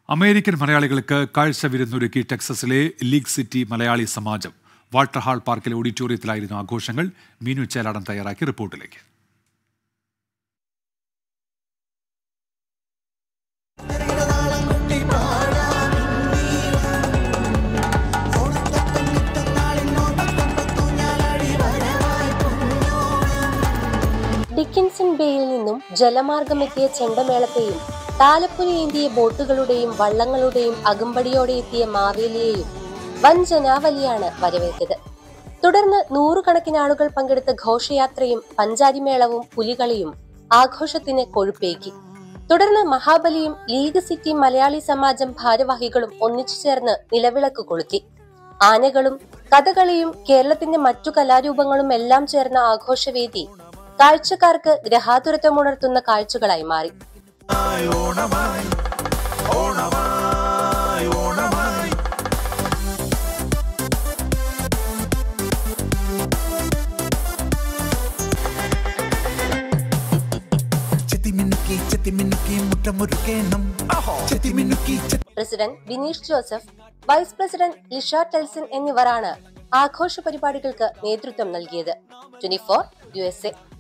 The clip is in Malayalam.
അമേരിക്കൻ മലയാളികൾക്ക് കാഴ്ച വിരുന്നൊരുക്കി ടെക്സസിലെ League City Malayali Samajam Walter Hall പാർക്കിലെ ഓഡിറ്റോറിയത്തിലായിരുന്നു ആഘോഷങ്ങൾ മീനു ചേലാടൻ തയ്യാറാക്കി റിപ്പോർട്ടിലേക്ക് ഡിക്കിൻസൺ ബേയിൽ നിന്നും ജലമാർഗമെത്തിയ ചെണ്ടമേളത്തെയും താലപ്പൊലിയേന്തിയ ബോട്ടുകളുടെയും വള്ളങ്ങളുടെയും അകമ്പടിയോടെ എത്തിയ മാവേലിയെയും വൻ ജനാവലിയാണ് വരവേറ്റത് തുടർന്ന് നൂറുകണക്കിന് ആളുകൾ പങ്കെടുത്ത ഘോഷയാത്രയും പഞ്ചാരിമേളവും പുലികളിയും ആഘോഷത്തിന് കൊഴുപ്പേകി തുടർന്ന് മഹാബലിയും ലീഗ് സിറ്റി മലയാളി സമാജം ഭാരവാഹികളും ഒന്നിച്ചു ചേർന്ന് നിലവിളക്ക് കൊളുത്തി ആനകളും കഥകളിയും കേരളത്തിന്റെ മറ്റു കലാരൂപങ്ങളും എല്ലാം ചേർന്ന ആഘോഷവേദി കാഴ്ചക്കാർക്ക് ഗ്രഹാതുരത്വമുണർത്തുന്ന കാഴ്ചകളായി മാറി ചെത്തിമിനുക്കി ചെത്തിമിനുക്കി മുട്ടമുറുക്കേണം ചെത്തിമിനുക്കി president Vineesh Joseph vice president Lisha Telson എന്നിവരാണ് ആഘോഷ പരിപാടികൾക്ക് നേതൃത്വം നൽകിയത് twenty four U S A